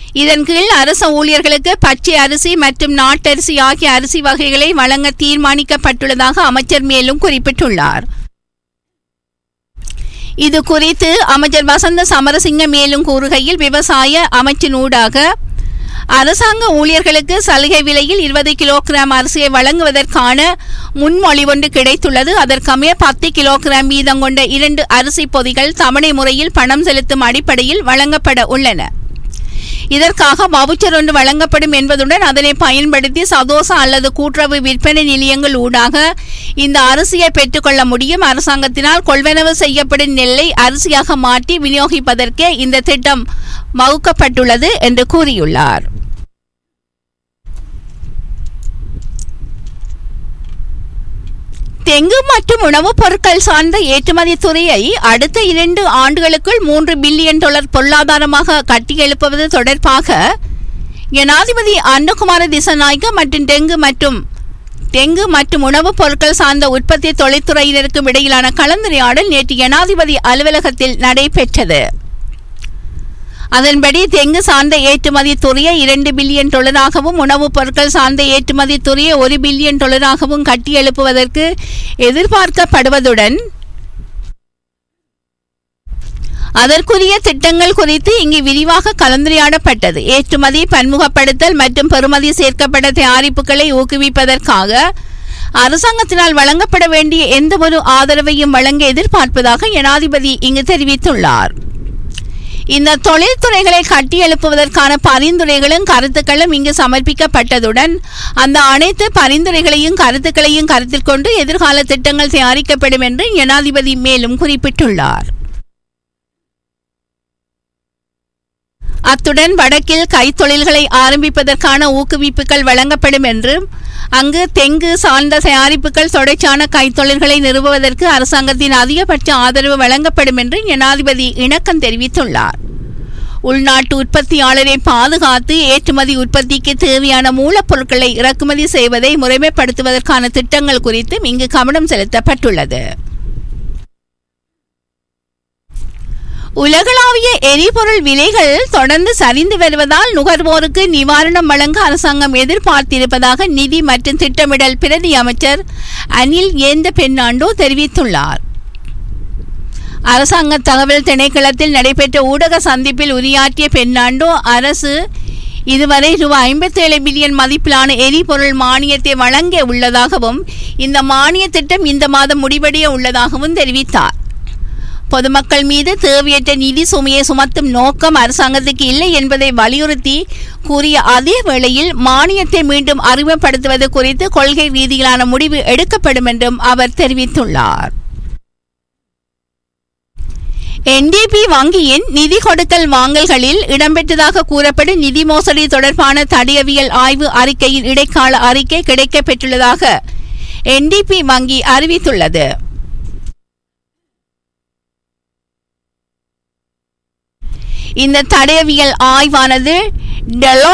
இதன் கீழ் அரச ஊழியர்களுக்கு பச்சை அரிசி மற்றும் நாட்டரிசி ஆகிய அரிசி வகைகளை வழங்க தீர்மானிக்கப்பட்டுள்ளதாக அமைச்சர் மேலும் குறிப்பிட்டுள்ளார் இது குறித்து அமைச்சர் வசந்த சமரசிங்க மேலும் கூறுகையில் விவசாய அமைச்சினூடாக அரசாங்க ஊழியர்களுக்கு சலுகை விலையில் இருபது கிலோகிராம் அரிசியை வழங்குவதற்கான முன்மொழிவொன்று கிடைத்துள்ளது அதற்கமைய பத்து கிலோகிராம் வீதம் கொண்ட இரண்டு அரிசி பொதிகள் தவணை முறையில் பணம் செலுத்தும் அடிப்படையில் வழங்கப்பட உள்ளன இதற்காக வவுச்சர் ஒன்று வழங்கப்படும் என்பதுடன் அதனை பயன்படுத்தி சதோசா அல்லது கூட்டுறவு விற்பனை நிலையங்கள் ஊடாக இந்த அரிசியை பெற்றுக்கொள்ள முடியும் அரசாங்கத்தினால் கொள்வனவு செய்யப்படும் நெல்லை அரிசியாக மாற்றி விநியோகிப்பதற்கே இந்த திட்டம் வகுக்கப்பட்டுள்ளது என்று கூறியுள்ளார் தெங்கு மற்றும் உணவுப் பொருட்கள் சார்ந்த ஏற்றுமதி துறையை அடுத்த இரண்டு ஆண்டுகளுக்குள் மூன்று பில்லியன் டாலர் பொருளாதாரமாக கட்டியெழுப்புவது தொடர்பாக ஜனாதிபதி அன்னகுமார திசநாயக்க மற்றும் டெங்கு மற்றும் தெங்கு மற்றும் உணவுப் பொருட்கள் சார்ந்த உற்பத்தி தொழில்துறையினருக்கும் இடையிலான கலந்துரையாடல் நேற்று ஜனாதிபதி அலுவலகத்தில் நடைபெற்றது அதன்படி தெங்கு சார்ந்த ஏற்றுமதி துறையை இரண்டு பில்லியன் டாலராகவும் உணவுப் பொருட்கள் சார்ந்த ஏற்றுமதி துறையை ஒரு பில்லியன் டாலராகவும் கட்டியெழுப்புவதற்கு எதிர்பார்க்கப்படுவதுடன் அதற்குரிய திட்டங்கள் குறித்து இங்கு விரிவாக கலந்துரையாடப்பட்டது ஏற்றுமதி பன்முகப்படுத்தல் மற்றும் பெறுமதி சேர்க்கப்பட்ட தயாரிப்புகளை ஊக்குவிப்பதற்காக அரசாங்கத்தினால் வழங்கப்பட வேண்டிய எந்த ஒரு ஆதரவையும் வழங்க எதிர்பார்ப்பதாக ஜனாதிபதி இங்கு தெரிவித்துள்ளார் இந்த தொழில்துறைகளை கட்டியெழுப்புவதற்கான பரிந்துரைகளும் கருத்துக்களும் இங்கு சமர்ப்பிக்கப்பட்டதுடன் அந்த அனைத்து பரிந்துரைகளையும் கருத்துக்களையும் கருத்தில் கொண்டு எதிர்கால திட்டங்கள் தயாரிக்கப்படும் என்று ஜனாதிபதி மேலும் குறிப்பிட்டுள்ளார் அத்துடன் வடக்கில் கைத்தொழில்களை ஆரம்பிப்பதற்கான ஊக்குவிப்புகள் வழங்கப்படும் என்றும் அங்கு தெங்கு சார்ந்த தயாரிப்புகள் தொடர்ச்சியான கைத்தொழில்களை நிறுவுவதற்கு அரசாங்கத்தின் அதிகபட்ச ஆதரவு வழங்கப்படும் என்று ஜனாதிபதி இணக்கம் தெரிவித்துள்ளார் உள்நாட்டு உற்பத்தியாளரை பாதுகாத்து ஏற்றுமதி உற்பத்திக்கு தேவையான மூலப்பொருட்களை இறக்குமதி செய்வதை முறைமைப்படுத்துவதற்கான திட்டங்கள் குறித்தும் இங்கு கவனம் செலுத்தப்பட்டுள்ளது உலகளாவிய எரிபொருள் விலைகள் தொடர்ந்து சரிந்து வருவதால் நுகர்வோருக்கு நிவாரணம் வழங்க அரசாங்கம் எதிர்பார்த்திருப்பதாக நிதி மற்றும் திட்டமிடல் பிரதி அமைச்சர் அனில் ஏந்த பெண்ணாண்டோ தெரிவித்துள்ளார் அரசாங்க தகவல் திணைக்களத்தில் நடைபெற்ற ஊடக சந்திப்பில் உரையாற்றிய பெண்ணாண்டோ அரசு இதுவரை ரூபாய் ஐம்பத்தேழு பில்லியன் மதிப்பிலான எரிபொருள் மானியத்தை வழங்க உள்ளதாகவும் இந்த மானிய திட்டம் இந்த மாதம் முடிவடைய உள்ளதாகவும் தெரிவித்தார் பொதுமக்கள் மீது தேவையற்ற நிதி சுமையை சுமத்தும் நோக்கம் அரசாங்கத்துக்கு இல்லை என்பதை வலியுறுத்தி கூறிய அதே வேளையில் மானியத்தை மீண்டும் அறிமுகப்படுத்துவது குறித்து கொள்கை ரீதியிலான முடிவு எடுக்கப்படும் என்றும் அவர் தெரிவித்துள்ளார் என்டிபி வங்கியின் நிதி கொடுக்கல் வாங்கல்களில் இடம்பெற்றதாக கூறப்படும் நிதி மோசடி தொடர்பான தடயவியல் ஆய்வு அறிக்கையின் இடைக்கால அறிக்கை கிடைக்கப்பெற்றுள்ளதாக என்டிபி வங்கி அறிவித்துள்ளது இந்த தடயவியல் ஆய்வானது டெலோ